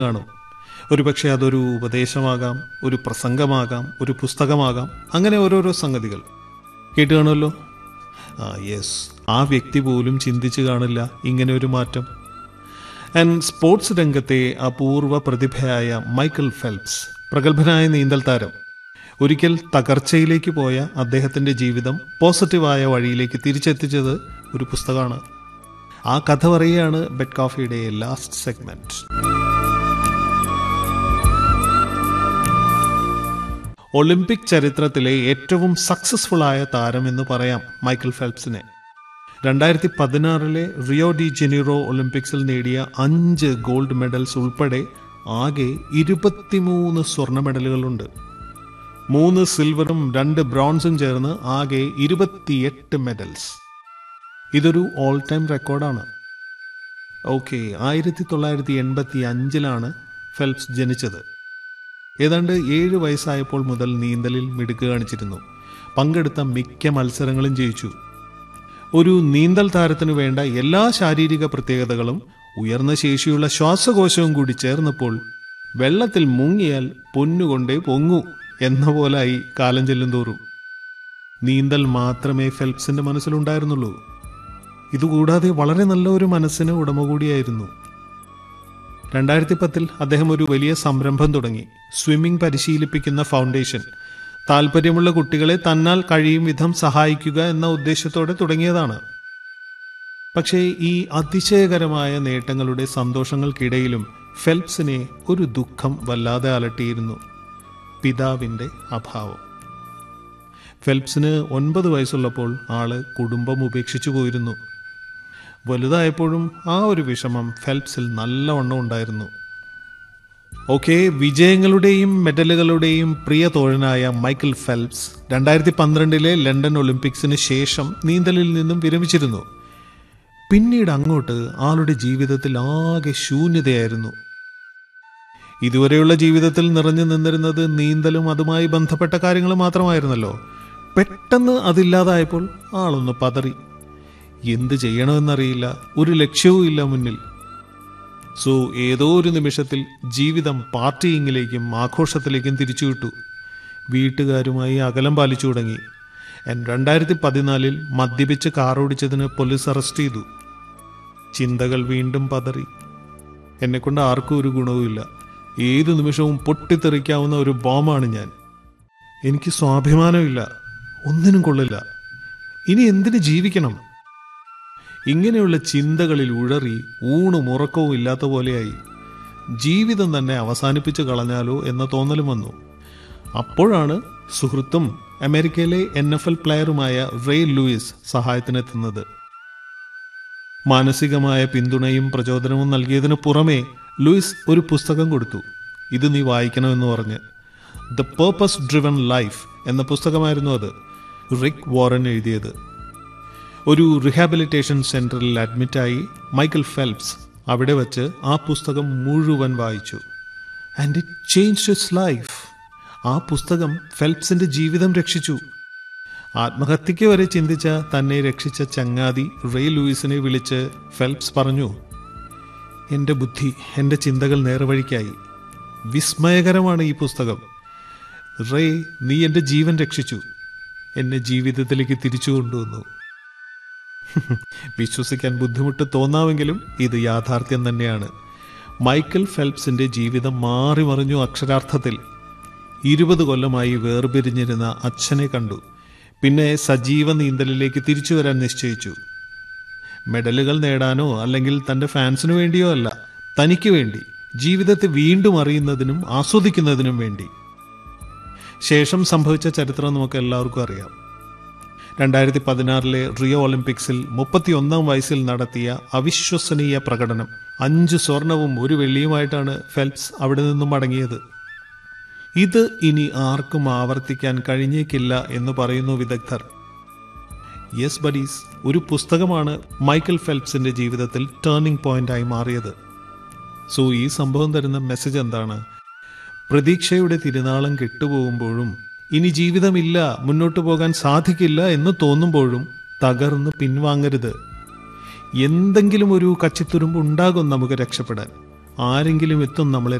കാണും ഒരുപക്ഷെ അതൊരു ഉപദേശമാകാം ഒരു പ്രസംഗമാകാം ഒരു പുസ്തകമാകാം അങ്ങനെ ഓരോരോ സംഗതികൾ കേട്ട് കാണുമല്ലോ ആ യെസ് ആ വ്യക്തി പോലും ചിന്തിച്ചു കാണില്ല ഇങ്ങനെ ഒരു മാറ്റം ആൻഡ് സ്പോർട്സ് രംഗത്തെ അപൂർവ പ്രതിഭയായ മൈക്കൽ ഫെൽപ്സ് പ്രഗത്ഭനായ നീന്തൽ താരം ഒരിക്കൽ തകർച്ചയിലേക്ക് പോയ അദ്ദേഹത്തിന്റെ ജീവിതം പോസിറ്റീവായ വഴിയിലേക്ക് തിരിച്ചെത്തിച്ചത് ഒരു പുസ്തകമാണ് ആ കഥ പറയുകയാണ് ബെഡ് കോഫിയുടെ ലാസ്റ്റ് സെഗ്മെന്റ് ഒളിമ്പിക് ചരിത്രത്തിലെ ഏറ്റവും സക്സസ്ഫുൾ ആയ താരം എന്ന് പറയാം മൈക്കൽ ഫെൽപ്സിനെ രണ്ടായിരത്തി പതിനാറിലെ റിയോ ഡി ജെനീറോ ഒളിമ്പിക്സിൽ നേടിയ അഞ്ച് ഗോൾഡ് മെഡൽസ് ഉൾപ്പെടെ ആകെ ഇരുപത്തിമൂന്ന് സ്വർണ്ണ മെഡലുകളുണ്ട് മൂന്ന് സിൽവറും രണ്ട് ബ്രോൺസും ചേർന്ന് ആകെ ഇരുപത്തിയെട്ട് മെഡൽസ് ഇതൊരു ഓൾ ടൈം റെക്കോർഡാണ് ഓക്കെ ആയിരത്തി തൊള്ളായിരത്തി എൺപത്തി അഞ്ചിലാണ് ഫെൽപ്സ് ജനിച്ചത് ഏതാണ്ട് ഏഴ് വയസ്സായപ്പോൾ മുതൽ നീന്തലിൽ മിടുക്ക് കാണിച്ചിരുന്നു പങ്കെടുത്ത മിക്ക മത്സരങ്ങളും ജയിച്ചു ഒരു നീന്തൽ താരത്തിനു വേണ്ട എല്ലാ ശാരീരിക പ്രത്യേകതകളും ഉയർന്ന ശേഷിയുള്ള ശ്വാസകോശവും കൂടി ചേർന്നപ്പോൾ വെള്ളത്തിൽ മുങ്ങിയാൽ പൊന്നുകൊണ്ടേ പൊങ്ങൂ എന്ന പോലായി കാലം ചെല്ലുന്തോറും നീന്തൽ മാത്രമേ ഫെൽപ്സിന്റെ മനസ്സിലുണ്ടായിരുന്നുള്ളൂ ഇതുകൂടാതെ വളരെ നല്ല ഒരു മനസ്സിന് ഉടമ കൂടിയായിരുന്നു രണ്ടായിരത്തി പത്തിൽ അദ്ദേഹം ഒരു വലിയ സംരംഭം തുടങ്ങി സ്വിമ്മിംഗ് പരിശീലിപ്പിക്കുന്ന ഫൗണ്ടേഷൻ താല്പര്യമുള്ള കുട്ടികളെ തന്നാൽ കഴിയും വിധം സഹായിക്കുക എന്ന ഉദ്ദേശത്തോടെ തുടങ്ങിയതാണ് പക്ഷേ ഈ അതിശയകരമായ നേട്ടങ്ങളുടെ സന്തോഷങ്ങൾക്കിടയിലും ഫെൽപ്സിനെ ഒരു ദുഃഖം വല്ലാതെ അലട്ടിയിരുന്നു പിതാവിന്റെ അഭാവം ഫെൽപ്സിന് ഒൻപത് വയസ്സുള്ളപ്പോൾ ആള് കുടുംബം ഉപേക്ഷിച്ചു പോയിരുന്നു വലുതായപ്പോഴും ആ ഒരു വിഷമം ഫെൽപ്സിൽ നല്ലവണ്ണം ഉണ്ടായിരുന്നു ഓക്കെ വിജയങ്ങളുടെയും മെഡലുകളുടെയും പ്രിയ തോഴനായ മൈക്കൽ ഫെൽപ്സ് രണ്ടായിരത്തി പന്ത്രണ്ടിലെ ലണ്ടൻ ഒളിമ്പിക്സിന് ശേഷം നീന്തലിൽ നിന്നും വിരമിച്ചിരുന്നു പിന്നീട് അങ്ങോട്ട് ആളുടെ ജീവിതത്തിൽ ആകെ ശൂന്യതയായിരുന്നു ഇതുവരെയുള്ള ജീവിതത്തിൽ നിറഞ്ഞു നിന്നിരുന്നത് നീന്തലും അതുമായി ബന്ധപ്പെട്ട കാര്യങ്ങൾ മാത്രമായിരുന്നല്ലോ പെട്ടെന്ന് അതില്ലാതായപ്പോൾ ആളൊന്ന് പതറി എന്ത് ചെയ്യണമെന്നറിയില്ല ഒരു ലക്ഷ്യവും ഇല്ല മുന്നിൽ സോ ഏതോ ഒരു നിമിഷത്തിൽ ജീവിതം പാർട്ടിയിങ്ങിലേക്കും ആഘോഷത്തിലേക്കും തിരിച്ചുവിട്ടു വീട്ടുകാരുമായി അകലം പാലിച്ചു തുടങ്ങി രണ്ടായിരത്തി പതിനാലിൽ മദ്യപിച്ച് കാറോടിച്ചതിന് പോലീസ് അറസ്റ്റ് ചെയ്തു ചിന്തകൾ വീണ്ടും പതറി എന്നെക്കൊണ്ട് ആർക്കും ഒരു ഗുണവുമില്ല ഏതു നിമിഷവും പൊട്ടിത്തെറിക്കാവുന്ന ഒരു ബോംബാണ് ഞാൻ എനിക്ക് സ്വാഭിമാനമില്ല ഒന്നിനും കൊള്ളില്ല ഇനി എന്തിനു ജീവിക്കണം ഇങ്ങനെയുള്ള ചിന്തകളിൽ ഉഴറി ഊണും ഉറക്കവും ഇല്ലാത്ത പോലെയായി ജീവിതം തന്നെ അവസാനിപ്പിച്ചു കളഞ്ഞാലോ എന്ന തോന്നലും വന്നു അപ്പോഴാണ് സുഹൃത്തും അമേരിക്കയിലെ എൻ എഫ് എൽ പ്ലെയറുമായ റേ ലൂയിസ് സഹായത്തിനെത്തുന്നത് മാനസികമായ പിന്തുണയും പ്രചോദനവും നൽകിയതിനു പുറമെ ലൂയിസ് ഒരു പുസ്തകം കൊടുത്തു ഇത് നീ വായിക്കണമെന്ന് പറഞ്ഞ് ദ പേർപ്പസ് ഡ്രിവൺ ലൈഫ് എന്ന പുസ്തകമായിരുന്നു അത് റിക് വാറൻ എഴുതിയത് ഒരു റിഹാബിലിറ്റേഷൻ സെന്ററിൽ അഡ്മിറ്റായി മൈക്കൽ ഫെൽപ്സ് അവിടെ വച്ച് ആ പുസ്തകം മുഴുവൻ വായിച്ചു and it change his life ആ പുസ്തകം ഫെൽപ്സിന്റെ ജീവിതം രക്ഷിച്ചു ആത്മഹത്യയ്ക്ക് വരെ ചിന്തിച്ച തന്നെ രക്ഷിച്ച ചങ്ങാതി റേ ലൂയിസിനെ വിളിച്ച് ഫെൽപ്സ് പറഞ്ഞു എൻ്റെ ബുദ്ധി എൻ്റെ ചിന്തകൾ നേർവഴിക്കായി വിസ്മയകരമാണ് ഈ പുസ്തകം റേ നീ എൻ്റെ ജീവൻ രക്ഷിച്ചു എന്നെ ജീവിതത്തിലേക്ക് തിരിച്ചു കൊണ്ടുവന്നു വിശ്വസിക്കാൻ ബുദ്ധിമുട്ട് തോന്നാമെങ്കിലും ഇത് യാഥാർത്ഥ്യം തന്നെയാണ് മൈക്കൽ ഫെൽപ്സിന്റെ ജീവിതം മാറി മറിഞ്ഞു അക്ഷരാർത്ഥത്തിൽ ഇരുപത് കൊല്ലമായി വേർപിരിഞ്ഞിരുന്ന അച്ഛനെ കണ്ടു പിന്നെ സജീവ നീന്തലിലേക്ക് തിരിച്ചു വരാൻ നിശ്ചയിച്ചു മെഡലുകൾ നേടാനോ അല്ലെങ്കിൽ തന്റെ ഫാൻസിനു വേണ്ടിയോ അല്ല തനിക്ക് വേണ്ടി ജീവിതത്തെ വീണ്ടും അറിയുന്നതിനും ആസ്വദിക്കുന്നതിനും വേണ്ടി ശേഷം സംഭവിച്ച ചരിത്രം നമുക്ക് എല്ലാവർക്കും അറിയാം രണ്ടായിരത്തി പതിനാറിലെ റിയോ ഒളിമ്പിക്സിൽ മുപ്പത്തിയൊന്നാം വയസ്സിൽ നടത്തിയ അവിശ്വസനീയ പ്രകടനം അഞ്ച് സ്വർണവും ഒരു വെള്ളിയുമായിട്ടാണ് ഫെൽപ്സ് അവിടെ നിന്നും മടങ്ങിയത് ഇത് ഇനി ആർക്കും ആവർത്തിക്കാൻ കഴിഞ്ഞേക്കില്ല എന്ന് പറയുന്നു വിദഗ്ധർ യെസ് ബഡീസ് ഒരു പുസ്തകമാണ് മൈക്കൽ ഫെൽപ്സിന്റെ ജീവിതത്തിൽ ടേണിംഗ് പോയിന്റായി മാറിയത് സോ ഈ സംഭവം തരുന്ന മെസ്സേജ് എന്താണ് പ്രതീക്ഷയുടെ തിരുനാളം കെട്ടുപോകുമ്പോഴും ഇനി ജീവിതമില്ല മുന്നോട്ടു പോകാൻ സാധിക്കില്ല എന്ന് തോന്നുമ്പോഴും തകർന്ന് പിൻവാങ്ങരുത് എന്തെങ്കിലും ഒരു കച്ചിത്തുരുമ്പ് ഉണ്ടാകും നമുക്ക് രക്ഷപ്പെടാൻ ആരെങ്കിലും എത്തും നമ്മളെ